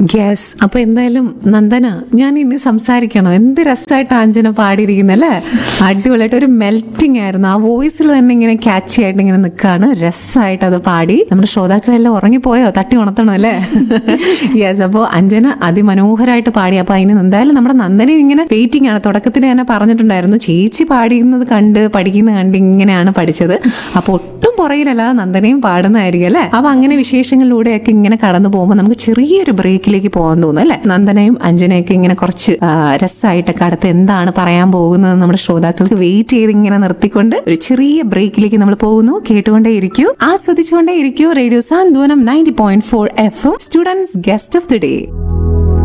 yes അപ്പൊ എന്തായാലും നന്ദന ഞാൻ ഇനി സംസാരിക്കണം എന്ത് രസമായിട്ട് അഞ്ജന പാടിയിരിക്കുന്നല്ലേ അടിപൊളിയായിട്ട് ഒരു മെൽറ്റിംഗ് ആയിരുന്നു ആ വോയിസിൽ തന്നെ ഇങ്ങനെ ക്യാച്ചി ആയിട്ട് ഇങ്ങനെ നിൽക്കാണ് രസമായിട്ട് അത് പാടി നമ്മുടെ ശ്രോതാക്കളെല്ലാം ഉറങ്ങിപ്പോയോ തട്ടി ഉണർത്തണം അല്ലേ യെസ് അപ്പോൾ അഞ്ജന അതിമനോഹരമായിട്ട് പാടി അപ്പൊ അതിന് എന്തായാലും നമ്മുടെ നന്ദനയും ഇങ്ങനെ വെയിറ്റിംഗ് ആണ് തുടക്കത്തിൽ തന്നെ പറഞ്ഞിട്ടുണ്ടായിരുന്നു ചേച്ചി പാടിക്കുന്നത് കണ്ട് പഠിക്കുന്നത് കണ്ട് ഇങ്ങനെയാണ് പഠിച്ചത് അപ്പൊ ഒട്ടും പുറകിലല്ല നന്ദനയും പാടുന്നതായിരിക്കും അല്ലേ അപ്പൊ അങ്ങനെ വിശേഷങ്ങളിലൂടെയൊക്കെ ഇങ്ങനെ കടന്നു പോകുമ്പോൾ നമുക്ക് ചെറിയൊരു ബ്രേക്കിലേക്ക് പോകാൻ തോന്നും അല്ലെ നന്ദനയും അഞ്ജനയൊക്കെ ഇങ്ങനെ കുറച്ച് ആ, രസമായിട്ടൊക്കെ അടുത്ത് എന്താണ് പറയാൻ പോകുന്നത് നമ്മുടെ ശ്രോതാക്കൾക്ക് വെയിറ്റ് ചെയ്ത് ഇങ്ങനെ നിർത്തിക്കൊണ്ട് ഒരു ചെറിയ ബ്രേക്കിലേക്ക് നമ്മൾ പോകുന്നു കേട്ടുകൊണ്ടേ ഇരിക്കൂ ആസ്വദിച്ചുകൊണ്ടേ ഇരിക്കൂ radio Santhwanam ninety point four F students guest of the day